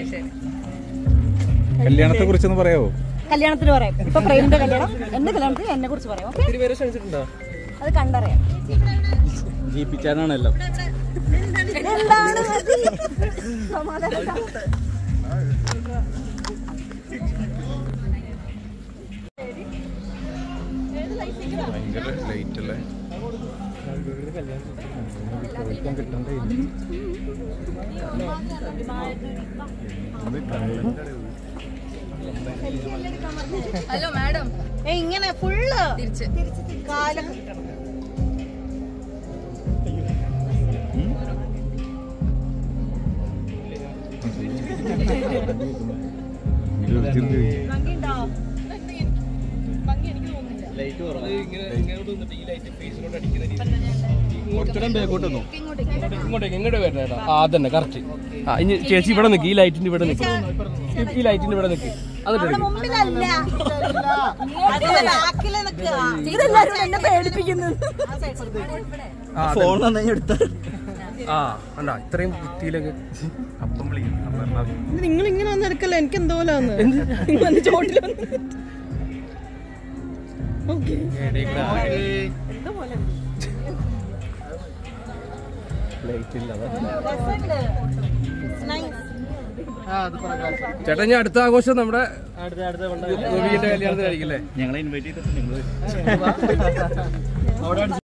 കല്യാണത്തെ കുറിച്ചൊന്ന് പറയാവോ കല്യാണത്തിന് പറയാം ഇപ്പൊ പ്രേമിന്റെ കല്യാണം എന്റെ കല്യാണത്തിന് എന്നെ കുറിച്ച് പറയാം ഓക്കെ പേരെ ക്ഷണിച്ചിട്ടുണ്ടോ അത് കണ്ടറിയാം ജീവിപ്പിക്കാനാണല്ലോ എന്താണ് മതി? സമാധാനം ഭയങ്കര ലൈറ്റ് അല്ലേ ഹലോ മാഡം ഏയ് ഇങ്ങനെ ഫുള്ള് തിരിച്ച് കാലൊക്കെ കിട്ടണം ഭംഗിയുണ്ടോ ലൈറ്റ് കുറവ് ഇങ്ങനെ ഇങ്ങോട്ട് വന്നിട്ട് ഈ ലൈറ്റ് ഫേസിലോട്ട് അടിക്കുന്ന രീതി കുറച്ചുകൂടെ ബേക്കോട്ട് വന്നു ഇങ്ങോട്ടേക്ക് ഇങ്ങോട്ട് വരണേടാ ആ അതന്നെ കറക്റ്റ് ആ ഇനി ചേച്ചി ഇവിടെ നിൽക്ക് ഈ ലൈറ്റിന്റെ ഇവിടെ നിൽക്ക് ഈ- ഈ ലൈറ്റിന്റെ ഇവിടെ നിൽക്ക് എന്നിട്ട് എടുക്ക്. മുമ്പിലല്ല അതിന്റെ ബാക്കില് നിൽക്കുക ഇതെല്ലാരും എന്നെ പേടിപ്പിക്കുന്നു ആ, ഫോൺ എടുത്ത ആ കണ്ടാ ഇത്രയും വൃത്തിയിലൊക്കെ അപ്പം വിളിക്കും അപ്പം എന്നാ നിങ്ങൾ ഇങ്ങനെ വന്ന് എടുക്കല്ല എനിക്ക് എന്തോ പോലെ വന്ന് നിങ്ങൾ വന്ന് ചോട്ടിൽ വന്ന് ഓക്കെ ലൈറ്റ് ഇല്ല ചേട്ടാ ഞാൻ അടുത്ത ആഘോഷം നമ്മുടെ ഗോപിന്റെ കല്യാണത്തിനായിരിക്കും അല്ലേ ഞങ്ങളെ ഇൻവൈറ്റ് ചെയ്തിട്ട് നിങ്ങൾ